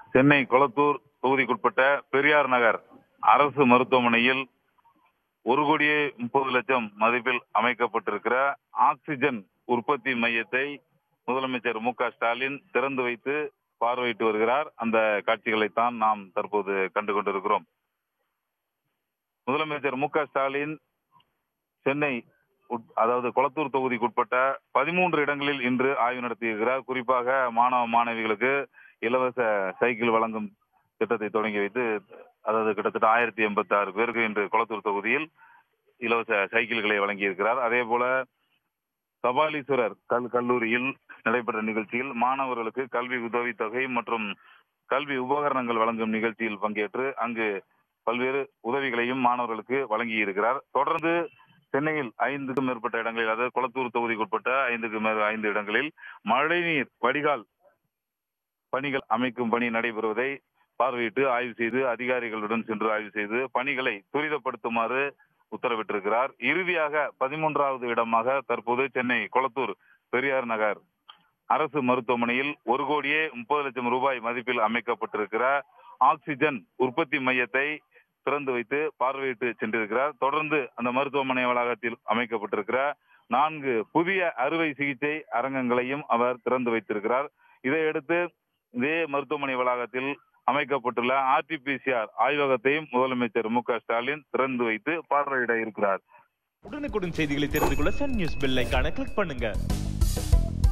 சென்னை கொளத்தூர் தொகுதிக்குட்பட்ட பெரியார் நகர் அரசு மருத்துவமனையில் ஒரு கோடியே முப்பது லட்சம் மதிப்பில் அமைக்கப்பட்டிருக்கிற ஆக்சிஜன் உற்பத்தி மையத்தை முதலமைச்சர் மு க ஸ்டாலின் திறந்து வைத்து பார்வையிட்டு வருகிறார் அந்த காட்சிகளைத்தான் நாம் தற்போது கண்டு கொண்டிருக்கிறோம் முதலமைச்சர் மு க ஸ்டாலின் சென்னை உட்- அதாவது கொளத்தூர் தொகுதிக்குட்பட்ட பதிமூன்று இடங்களில் இன்று ஆய்வு நடத்தியிருக்கிறார் குறிப்பாக மாணவ மாணவிகளுக்கு இலவச சைக்கிள் வழங்கும் திட்டத்தை தொடங்கி வைத்து அதாவது கிட்டத்தட்ட ஆயிரத்தி எண்பத்தி ஆறு பேருக்கு இன்று கொளத்தூர் தொகுதியில் இலவச சைக்கிள்களை வழங்கியிருக்கிறார் அதே போல கபாலீஸ்வரர் கல் கல்லூரியில் நடைபெற்ற நிகழ்ச்சியில் மாணவர்களுக்கு கல்வி உதவித்தொகை மற்றும் கல்வி உபகரணங்கள் வழங்கும் நிகழ்ச்சியில் பங்கேற்று அங்கு பல்வேறு உதவிகளையும் மாணவர்களுக்கு வழங்கியிருக்கிறார் தொடர்ந்து சென்னையில் ஐந்துக்கும் மேற்பட்ட இடங்களில் அதாவது கொளத்தூர் தொகுதிக்குட்பட்ட ஐந்துக்கு மேல் ஐந்து இடங்களில் மழைநீர் வடிகால் பணிகள் அமைக்கும் பணி நடைபெறுவதை பார்வையிட்டு ஆய்வு செய்து அதிகாரிகளுடன் சென்று ஆய்வு செய்து பணிகளை துரிதப்படுத்துமாறு உத்தரவிட்டிருக்கிறார் இறுதியாக பதிமூன்றாவது இடமாக தற்போது சென்னை கொளத்தூர் பெரியார் நகர் அரசு மருத்துவமனையில் ஒரு கோடியே முப்பது லட்சம் ரூபாய் மதிப்பில் அமைக்கப்பட்டிருக்கிற ஆக்சிஜன் உற்பத்தி மையத்தை திறந்து வைத்து பார்வையிட்டு சென்றிருக்கிறார் தொடர்ந்து அந்த மருத்துவமனை வளாகத்தில் அமைக்கப்பட்டிருக்கிற நான்கு புதிய அறுவை சிகிச்சை அரங்கங்களையும் அவர் திறந்து வைத்திருக்கிறார் இதையடுத்து இதே மருத்துவமனை வளாகத்தில் அமைக்கப்பட்டுள்ள ஆர்டிபிசிஆர் ஆய்வகத்தையும் முதலமைச்சர் மு க ஸ்டாலின் திறந்து வைத்து பார்வையிட இருக்கிறார் உடனுக்குடன் செய்திகளை தெரிந்து கொள்ள சன் நியூஸ் பெல் ஐகானை கிளிக் பண்ணுங்க